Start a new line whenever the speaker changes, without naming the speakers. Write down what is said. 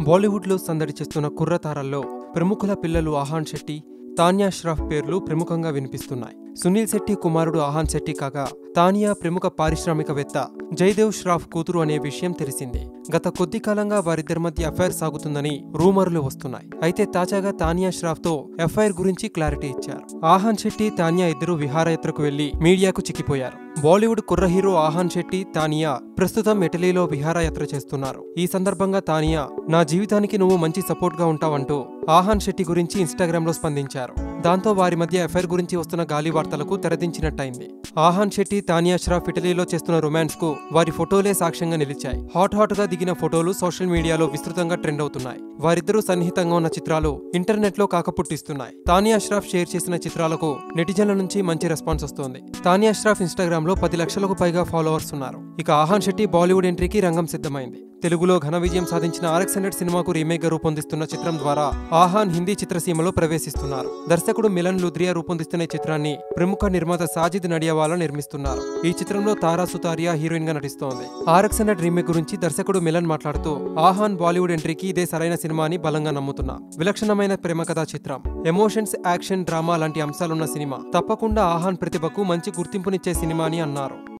బాలీవుడ్లో సందడి చేస్తున్న కుర్రతారల్లో ప్రముఖుల పిల్లలు ఆహాన్ శెట్టి తాన్యా ష్రాఫ్ పేర్లు ప్రముఖంగా వినిపిస్తున్నాయి సునీల్ శెట్టి కుమారుడు ఆహాన్ శెట్టి కాగా తానియా ప్రముఖ పారిశ్రామికవేత్త జయదేవ్ ష్రాఫ్ కూతురు అనే విషయం తెలిసిందే గత కొద్ది కాలంగా వారిద్దరి మధ్య అఫైర్ సాగుతుందని రూమర్లు వస్తున్నాయి అయితే తాజాగా తానియా ష్రాఫ్ తో ఎఫ్ఐఆర్ గురించి క్లారిటీ ఇచ్చారు ఆహాన్ శెట్టి తానియా ఇద్దరు విహారయాత్రకు వెళ్లి మీడియాకు చిక్కిపోయారు బాలీవుడ్ కుర్ర హీరో ఆహాన్ శెట్టి తానియా ప్రస్తుతం ఇటలీలో విహారయాత్ర చేస్తున్నారు ఈ సందర్భంగా తానియా నా జీవితానికి నువ్వు మంచి సపోర్ట్ గా ఉంటావంటూ ఆహాన్ శెట్టి గురించి ఇన్స్టాగ్రామ్ లో స్పందించారు దాంతో వారి మధ్య ఎఫ్ఐఆర్ గురించి వస్తున్న గాలి వార్తలకు తెరదించినట్టయింది ఆహాన్ శెట్టి తానియా ష్రాఫ్ ఇటలీలో చేస్తున్న రొమాన్స్ కు వారి ఫోటోలే సాక్ష్యంగా నిలిచాయి హాట్ హాట్ గా దిగిన ఫోటోలు సోషల్ మీడియాలో విస్తృతంగా ట్రెండ్ అవుతున్నాయి వారిద్దరూ సన్నిహితంగా ఉన్న చిత్రాలు ఇంటర్నెట్ లో కాకపుట్టిస్తున్నాయి తానియా ష్రాఫ్ షేర్ చేసిన చిత్రాలకు నెటిజన్ల నుంచి మంచి రెస్పాన్స్ వస్తోంది తానియా ష్రాఫ్ ఇన్స్టాగ్రామ్ లో పది లక్షలకు పైగా ఫాలోవర్స్ ఉన్నారు ఇక ఆహాన్ శెట్టి బాలీవుడ్ ఎంట్రీకి రంగం సిద్ధమైంది తెలుగులో ఘన విజయం సాధించిన ఆర్ఎక్స్ హండ్రెడ్ సినిమాకు రీమేక్ గా రూపొందిస్తున్న చిత్రం ద్వారా ఆహాన్ హిందీ చిత్రసీమలో ప్రవేశిస్తున్నారు దర్శకుడు మిలన్ లుద్రియా రూపొందిస్తున్న ఈ చిత్రాన్ని ప్రముఖ నిర్మాత సాజిద్ నడియావాలా నిర్మిస్తున్నారు ఈ చిత్రంలో తారా సుతారియా హీరోయిన్ గా నటిస్తోంది ఆర్ఎక్స్ హండ్రెడ్ రీమేక్ గురించి దర్శకుడు మిలన్ మాట్లాడుతూ ఆహాన్ బాలీవుడ్ ఎంట్రీకి ఇదే సరైన సినిమా అని బలంగా నమ్ముతున్నా విలక్షణమైన ప్రేమ కథా చిత్రం ఎమోషన్స్ యాక్షన్ డ్రామా లాంటి అంశాలున్న సినిమా తప్పకుండా ఆహాన్ ప్రతిభకు మంచి గుర్తింపునిచ్చే సినిమా అని అన్నారు